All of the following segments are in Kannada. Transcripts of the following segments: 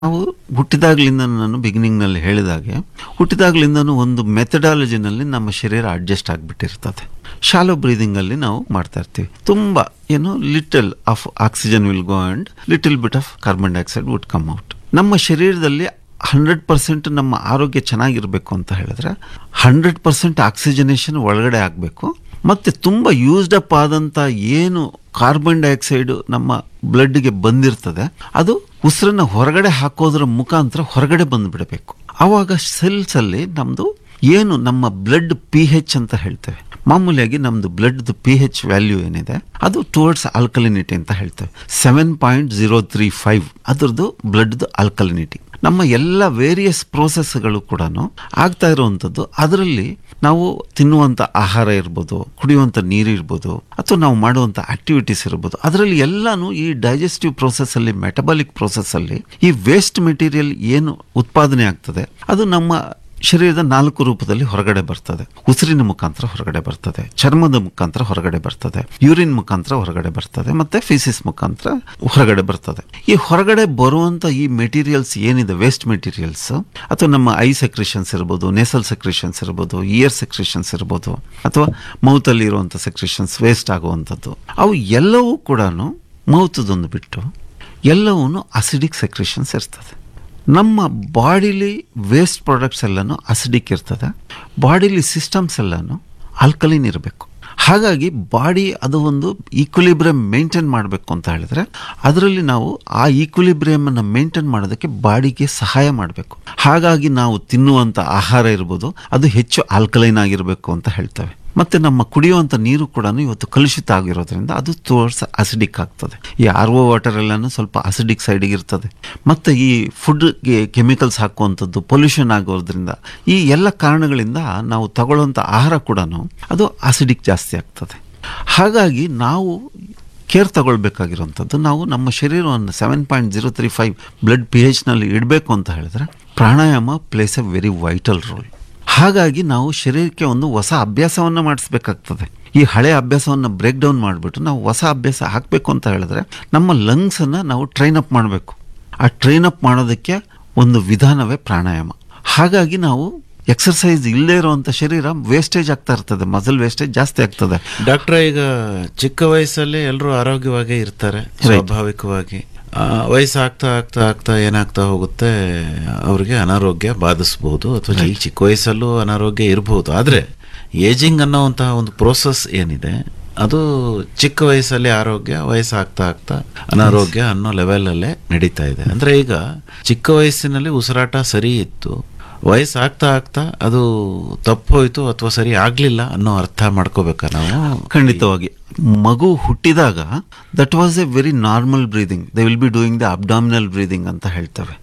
ನಾವು ಹುಟ್ಟಿದಾಗ್ಲಿಂದ ನಾನು ಬಿಗಿನಿಂಗ್ನಲ್ಲಿ ಹೇಳಿದಾಗೆ ಹುಟ್ಟಿದಾಗ್ಲಿಂದನೂ ಒಂದು ಮೆಥಡಾಲಜಿನಲ್ಲಿ ನಮ್ಮ ಶರೀರ ಅಡ್ಜಸ್ಟ್ ಆಗಿಬಿಟ್ಟಿರ್ತದೆ ಶಾಲೋ ಬ್ರೀದಿಂಗಲ್ಲಿ ನಾವು ಮಾಡ್ತಾ ಇರ್ತೀವಿ ತುಂಬ ಏನು little of oxygen will go and little bit of carbon dioxide would come out ನಮ್ಮ ಶರೀರದಲ್ಲಿ ಹಂಡ್ರೆಡ್ ಪರ್ಸೆಂಟ್ ನಮ್ಮ ಆರೋಗ್ಯ ಚೆನ್ನಾಗಿರಬೇಕು ಅಂತ ಹೇಳಿದ್ರೆ ಹಂಡ್ರೆಡ್ ಪರ್ಸೆಂಟ್ ಆಕ್ಸಿಜನೇಷನ್ ಒಳಗಡೆ ಆಗಬೇಕು ಮತ್ತು ತುಂಬ ಯೂಸ್ಡ್ ಅಪ್ ಆದಂಥ ಏನು ಕಾರ್ಬನ್ ಡೈಆಕ್ಸೈಡ್ ನಮ್ಮ ಬ್ಲಡ್ಗೆ ಬಂದಿರ್ತದೆ ಅದು ಉಸಿರನ್ನ ಹೊರಗಡೆ ಹಾಕೋದ್ರ ಮುಖಾಂತರ ಹೊರಗಡೆ ಬಂದುಬಿಡಬೇಕು ಆವಾಗ ಸೆಲ್ಸಲ್ಲಿ ನಮ್ಮದು ಏನು ನಮ್ಮ ಬ್ಲಡ್ ಪಿ ಹೆಚ್ ಅಂತ ಹೇಳ್ತೇವೆ ಮಾಮೂಲಿಯಾಗಿ ನಮ್ಮದು ಬ್ಲಡ್ದು ಪಿ ಹೆಚ್ ವ್ಯಾಲ್ಯೂ ಏನಿದೆ ಅದು ಟುವರ್ಡ್ಸ್ ಆಲ್ಕಲಿನಿಟಿ ಅಂತ ಹೇಳ್ತೇವೆ seven point zero three five ಅದರದ್ದು ಬ್ಲಡ್ದು ಆಲ್ಕಲಿನಿಟಿ ನಮ್ಮ ಎಲ್ಲ ವೇರಿಯಸ್ ಪ್ರೋಸೆಸ್ಗಳು ಕೂಡ ಆಗ್ತಾ ಇರುವಂಥದ್ದು ಅದರಲ್ಲಿ ನಾವು ತಿನ್ನುವಂಥ ಆಹಾರ ಇರ್ಬೋದು ಕುಡಿಯುವಂಥ ನೀರು ಇರ್ಬೋದು ಅಥವಾ ನಾವು ಮಾಡುವಂಥ ಆಕ್ಟಿವಿಟೀಸ್ ಇರ್ಬೋದು ಅದರಲ್ಲಿ ಎಲ್ಲಾನು ಈ ಡೈಜೆಸ್ಟಿವ್ ಪ್ರೋಸೆಸ್ಸಲ್ಲಿ ಮೆಟಬಾಲಿಕ್ ಪ್ರೋಸೆಸ್ಸಲ್ಲಿ ಈ ವೇಸ್ಟ್ ಮೆಟೀರಿಯಲ್ ಏನು ಉತ್ಪಾದನೆ ಆಗ್ತದೆ ಅದು ನಮ್ಮ ಶರೀರದ ನಾಲ್ಕು ರೂಪದಲ್ಲಿ ಹೊರಗಡೆ ಬರ್ತದೆ ಉಸಿರಿನ ಮುಖಾಂತರ ಹೊರಗಡೆ ಬರ್ತದೆ ಚರ್ಮದ ಮುಖಾಂತರ ಹೊರಗಡೆ ಬರ್ತದೆ ಯೂರಿನ್ ಮುಖಾಂತರ ಹೊರಗಡೆ ಬರ್ತದೆ ಮತ್ತೆ ಫಿಸಿಸ್ ಮುಖಾಂತರ ಹೊರಗಡೆ ಬರ್ತದೆ ಈ ಹೊರಗಡೆ ಬರುವಂತ ಈ ಮೆಟೀರಿಯಲ್ಸ್ ಏನಿದೆ ವೇಸ್ಟ್ ಮೆಟೀರಿಯಲ್ಸ್ ಅಥವಾ ನಮ್ಮ ಐ ಸೆಕ್ರೇಷನ್ಸ್ ಇರ್ಬೋದು ನೇಸಲ್ ಸೆಕ್ರೇಷನ್ಸ್ ಇರ್ಬೋದು ಇಯರ್ ಸೆಕ್ರೇಷನ್ಸ್ ಇರ್ಬೋದು ಅಥವಾ ಮೌತಲ್ಲಿ ಇರುವಂಥ ಸೆಕ್ರೇಷನ್ಸ್ ವೇಸ್ಟ್ ಆಗುವಂಥದ್ದು ಅವು ಎಲ್ಲವೂ ಕೂಡ ಮೌತದೊಂದು ಬಿಟ್ಟು ಎಲ್ಲವೂ ಅಸಿಡಿಕ್ ಸೆಕ್ರೇಷನ್ಸ್ ಇರ್ತದೆ ನಮ್ಮ ಬಾಡಿಲಿ ವೇಸ್ಟ್ ಪ್ರಾಡಕ್ಟ್ಸ್ ಎಲ್ಲನೂ ಅಸಿಡಿಕ್ ಇರ್ತದೆ ಬಾಡಿಲಿ ಸಿಸ್ಟಮ್ಸ್ ಎಲ್ಲನೂ ಆಲ್ಕಲಿನ್ ಇರಬೇಕು ಹಾಗಾಗಿ ಬಾಡಿ ಅದು ಒಂದು ಈಕ್ವಿಲಿಬ್ರಿಯಮ್ ಮೇಂಟೈನ್ ಮಾಡಬೇಕು ಅಂತ ಹೇಳಿದ್ರೆ ಅದರಲ್ಲಿ ನಾವು ಆ ಈಕ್ವಿಲಿಬ್ರಿಯಮನ್ನು ಮೇಂಟೈನ್ ಮಾಡೋದಕ್ಕೆ ಬಾಡಿಗೆ ಸಹಾಯ ಮಾಡಬೇಕು ಹಾಗಾಗಿ ನಾವು ತಿನ್ನುವಂಥ ಆಹಾರ ಇರ್ಬೋದು ಅದು ಹೆಚ್ಚು ಆಲ್ಕಲೈನ್ ಆಗಿರಬೇಕು ಅಂತ ಹೇಳ್ತೇವೆ ಮತ್ತೆ ನಮ್ಮ ಕುಡಿಯುವಂಥ ನೀರು ಕೂಡ ಇವತ್ತು ಕಲುಷಿತ ಆಗಿರೋದ್ರಿಂದ ಅದು ತೋರ್ಸ್ ಅಸಿಡಿಕ್ ಆಗ್ತದೆ ಈ ಆರ್ ಒ ವಾಟರ್ ಎಲ್ಲನೂ ಸ್ವಲ್ಪ ಅಸಿಡಿಕ್ ಸೈಡಿಗೆ ಇರ್ತದೆ ಮತ್ತೆ ಈ ಫುಡ್ಗೆ ಕೆಮಿಕಲ್ಸ್ ಹಾಕುವಂಥದ್ದು ಪೊಲ್ಯೂಷನ್ ಆಗೋದ್ರಿಂದ ಈ ಎಲ್ಲ ಕಾರಣಗಳಿಂದ ನಾವು ತಗೊಳ್ಳುವಂಥ ಆಹಾರ ಕೂಡ ಅದು ಅಸಿಡಿಕ್ ಜಾಸ್ತಿ ಆಗ್ತದೆ ಹಾಗಾಗಿ ನಾವು ಕೇರ್ ತಗೊಳ್ಬೇಕಾಗಿರುವಂಥದ್ದು ನಾವು ನಮ್ಮ ಶರೀರವನ್ನು seven point zero three five blood P ಎಚ್ನಲ್ಲಿ ಇಡಬೇಕು ಅಂತ ಹೇಳಿದ್ರೆ pranayama plays a very vital role ಹಾಗಾಗಿ ನಾವು ಶರೀರಕ್ಕೆ ಒಂದು ಹೊಸ ಅಭ್ಯಾಸವನ್ನು ಮಾಡಿಸ್ಬೇಕಾಗ್ತದೆ ಈ ಹಳೆ ಅಭ್ಯಾಸವನ್ನು ಬ್ರೇಕ್ ಡೌನ್ ಮಾಡಿಬಿಟ್ಟು ನಾವು ಹೊಸ ಅಭ್ಯಾಸ ಹಾಕಬೇಕು ಅಂತ ಹೇಳಿದ್ರೆ ನಮ್ಮ ಲಂಗ್ಸನ್ನು ನಾವು ಟ್ರೈನ್ ಅಪ್ ಮಾಡಬೇಕು ಆ ಟ್ರೈನ್ ಅಪ್ ಮಾಡೋದಕ್ಕೆ ಒಂದು ವಿಧಾನವೇ ಪ್ರಾಣಾಯಾಮ ಹಾಗಾಗಿ ನಾವು ಎಕ್ಸರ್ಸೈಸ್ ಇಲ್ಲದೇ ಇರುವಂಥ ಶರೀರ ವೇಸ್ಟೇಜ್ ಆಗ್ತಾ ಇರ್ತದೆ ಮಸಲ್ ವೇಸ್ಟೇಜ್ ಜಾಸ್ತಿ ಆಗ್ತದೆ ಡಾಕ್ಟ್ರೆ ಈಗ ಚಿಕ್ಕ ವಯಸ್ಸಲ್ಲಿ ಎಲ್ಲರೂ ಆರೋಗ್ಯವಾಗೇ ಇರ್ತಾರೆ ಸ್ವಾಭಾವಿಕವಾಗಿ ಆ, ವಯಸ್ಸು ಆಗ್ತಾ ಆಗ್ತಾ ಆಗ್ತಾ ಏನಾಗ್ತಾ ಹೋಗುತ್ತೆ ಅವ್ರಿಗೆ ಅನಾರೋಗ್ಯ ಬಾಧಿಸಬಹುದು ಅಥವಾ ಈ ಚಿಕ್ಕ ವಯಸ್ಸಲ್ಲೂ ಅನಾರೋಗ್ಯ ಇರಬಹುದು ಆದರೆ ಏಜಿಂಗ್ ಅನ್ನೋವಂತಹ ಒಂದು ಪ್ರೋಸೆಸ್ ಏನಿದೆ ಅದು ಚಿಕ್ಕ ವಯಸ್ಸಲ್ಲಿ ಆರೋಗ್ಯ ವಯಸ್ಸು ಆಗ್ತಾ ಆಗ್ತಾ ಅನಾರೋಗ್ಯ ಅನ್ನೋ ಲೆವೆಲಲ್ಲೇ ನಡೀತಾ ಇದೆ ಅಂದ್ರೆ ಈಗ ಚಿಕ್ಕ ವಯಸ್ಸಿನಲ್ಲಿ ಉಸಿರಾಟ ಸರಿ ಇತ್ತು ವಯಸ್ಸು ಆಗ್ತಾ ಆಗ್ತಾ ಅದು ತಪ್ಪೋಯ್ತು ಅಥವಾ ಸರಿ ಆಗ್ಲಿಲ್ಲ ಅನ್ನೋ ಅರ್ಥ ಮಾಡ್ಕೋಬೇಕಾ ನಾವು ಖಂಡಿತವಾಗಿ ಮಗು ಹುಟ್ಟಿದಾಗ that was a very normal breathing they will be doing the abdominal breathing ಅಂತ ಹೇಳ್ತೇವೆ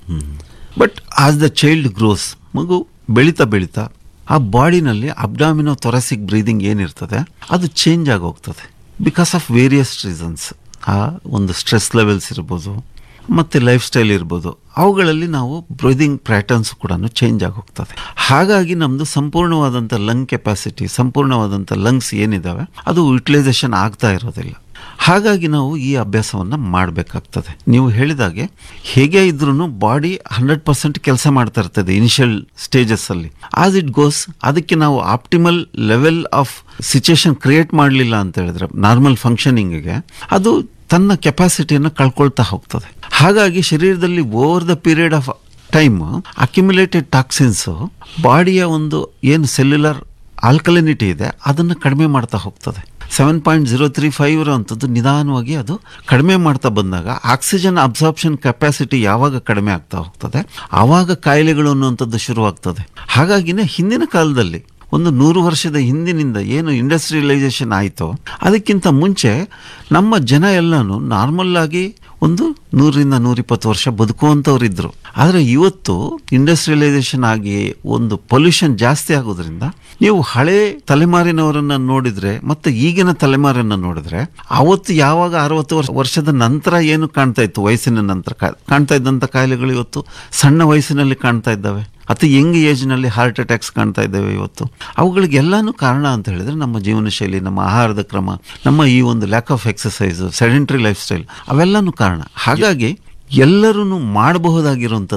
but as the child grows ಮಗು ಬೆಳೀತಾ ಬೆಳೀತಾ ಆ ಬಾಡಿನಲ್ಲಿ ಅಬ್ಡಾಮಿನೋ ತೊರಸಿಕ್ ಬ್ರೀದಿಂಗ್ ಏನಿರ್ತದೆ ಅದು ಚೇಂಜ್ ಆಗಿ ಹೋಗ್ತದೆ ಬಿಕಾಸ್ ಆಫ್ ವೇರಿಯಸ್ ರೀಸನ್ಸ್ ಆ ಒಂದು ಸ್ಟ್ರೆಸ್ ಲೆವೆಲ್ಸ್ ಇರ್ಬೋದು ಮತ್ತು ಲೈಫ್ ಸ್ಟೈಲ್ ಇರ್ಬೋದು ಅವುಗಳಲ್ಲಿ ನಾವು ಬ್ರೀದಿಂಗ್ ಪ್ಯಾಟರ್ನ್ಸ್ ಕೂಡ ಚೇಂಜ್ ಆಗಿ ಹೋಗ್ತದೆ ಹಾಗಾಗಿ ನಮ್ಮದು ಸಂಪೂರ್ಣವಾದಂಥ ಲಂಗ್ ಕೆಪಾಸಿಟಿ ಸಂಪೂರ್ಣವಾದಂಥ ಲಂಗ್ಸ್ ಏನಿದ್ದಾವೆ ಅದು ಯುಟಿಲೈಸೇಷನ್ ಆಗ್ತಾ ಇರೋದಿಲ್ಲ ಹಾಗಾಗಿ ನಾವು ಈ ಅಭ್ಯಾಸವನ್ನು ಮಾಡಬೇಕಾಗ್ತದೆ ನೀವು ಹೇಳಿದಾಗೆ ಹೇಗೆ ಇದ್ರೂ ಬಾಡಿ ಹಂಡ್ರೆಡ್ ಪರ್ಸೆಂಟ್ ಕೆಲಸ ಮಾಡ್ತಾ ಇರ್ತದೆ ಇನಿಷಿಯಲ್ ಸ್ಟೇಜಸ್ಸಲ್ಲಿ ಆಸ್ ಇಟ್ ಗೋಸ್ ಅದಕ್ಕೆ ನಾವು optimal level of situation create ಮಾಡಲಿಲ್ಲ ಅಂತ ಹೇಳಿದ್ರೆ ನಾರ್ಮಲ್ ಫಂಕ್ಷನಿಂಗಿಗೆ ಅದು ತನ್ನ ಕೆಪಾಸಿಟಿಯನ್ನು ಕಳ್ಕೊಳ್ತಾ ಹೋಗ್ತದೆ ಹಾಗಾಗಿ ಶರೀರದಲ್ಲಿ over the period of time accumulated toxins ಬಾಡಿಯ ಒಂದು ಏನು ಸೆಲ್ಯುಲರ್ ಆಲ್ಕಲಿನಿಟಿ ಇದೆ ಅದನ್ನು ಕಡಿಮೆ ಮಾಡ್ತಾ ಹೋಗ್ತದೆ seven point zero three five ಇರೋವಂಥದ್ದು ನಿಧಾನವಾಗಿ ಅದು ಕಡಿಮೆ ಮಾಡ್ತಾ ಬಂದಾಗ ಆಕ್ಸಿಜನ್ ಅಬ್ಸಾರ್ಪ್ಷನ್ ಕೆಪಾಸಿಟಿ ಯಾವಾಗ ಕಡಿಮೆ ಆಗ್ತಾ ಹೋಗ್ತದೆ ಆವಾಗ ಕಾಯಿಲೆಗಳು ಅನ್ನುವಂಥದ್ದು ಶುರುವಾಗ್ತದೆ ಹಾಗಾಗಿನೇ ಹಿಂದಿನ ಕಾಲದಲ್ಲಿ ಒಂದು ನೂರು ವರ್ಷದ ಹಿಂದಿನಿಂದ ಏನು ಇಂಡಸ್ಟ್ರಿಯಲೈಸೇಷನ್ ಆಯಿತೋ ಅದಕ್ಕಿಂತ ಮುಂಚೆ ನಮ್ಮ ಜನ ಎಲ್ಲನೂ ನಾರ್ಮಲ್ ಆಗಿ ಒಂದು ನೂರರಿಂದ ನೂರಿಪ್ಪತ್ತು ವರ್ಷ ಬದುಕುವಂಥವ್ರು ಆದರೆ ಇವತ್ತು ಇಂಡಸ್ಟ್ರಿಯಲೈಸೇಷನ್ ಆಗಿ ಒಂದು ಪೊಲ್ಯೂಷನ್ ಜಾಸ್ತಿ ಆಗೋದ್ರಿಂದ ನೀವು ಹಳೆ ತಲೆಮಾರಿನವರನ್ನ ನೋಡಿದ್ರೆ ಮತ್ತೆ ಈಗಿನ ತಲೆಮಾರನ್ನ ನೋಡಿದ್ರೆ ಅವತ್ತು ಯಾವಾಗ ಅರವತ್ತು ವರ್ಷ ವರ್ಷದ ನಂತರ ಏನು ಕಾಣ್ತಾ ಇತ್ತು ವಯಸ್ಸಿನ ನಂತರ ಕಾ- ಕಾಣ್ತಾ ಇದ್ದಂಥ ಕಾಯಿಲೆಗಳು ಇವತ್ತು ಸಣ್ಣ ವಯಸ್ಸಿನಲ್ಲಿ ಕಾಣ್ತಾ ಇದ್ದಾವೆ ಅತಿ ಯಂಗ್ ಏಜ್ನಲ್ಲಿ ಹಾರ್ಟ್ ಅಟ್ಯಾಕ್ಸ್ ಕಾಣ್ತಾ ಇದ್ದೇವೆ ಇವತ್ತು ಅವುಗಳಿಗೆಲ್ಲಾನು ಕಾರಣ ಅಂತ ಹೇಳಿದ್ರೆ ನಮ್ಮ ಜೀವನ ಶೈಲಿ ನಮ್ಮ ಆಹಾರದ ಕ್ರಮ ನಮ್ಮ ಈ ಒಂದು lack of exercise sedentary lifestyle ಅವೆಲ್ಲನೂ ಕಾರಣ ಹಾಗಾಗಿ ಎಲ್ಲರೂ ಮಾಡಬಹುದಾಗಿರುವಂಥ